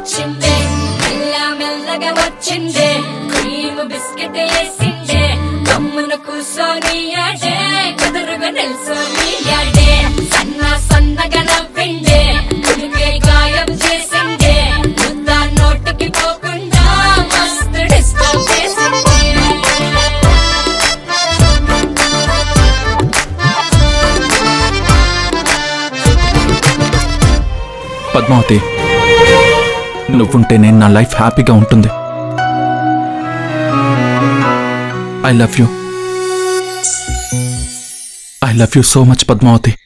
వచ్చిందే మెల్ల మెల్లగా వచ్చిందే క్రీమ్ బిస్కెట్ వేసిందే గమ్మున కూసోని యాడే కుదురుగా నిల్సోని యాడే సన్న సన్నగా నవ్విండే కుడికే గాయం చేసిందే ముద్ద నోటికి పోకుండా మస్తు డిస్టర్బ్ చేసిందే పద్మావతి నువ్వుంటేనే నా లైఫ్ హ్యాపీగా ఉంటుంది I love you I love you so much Padmavati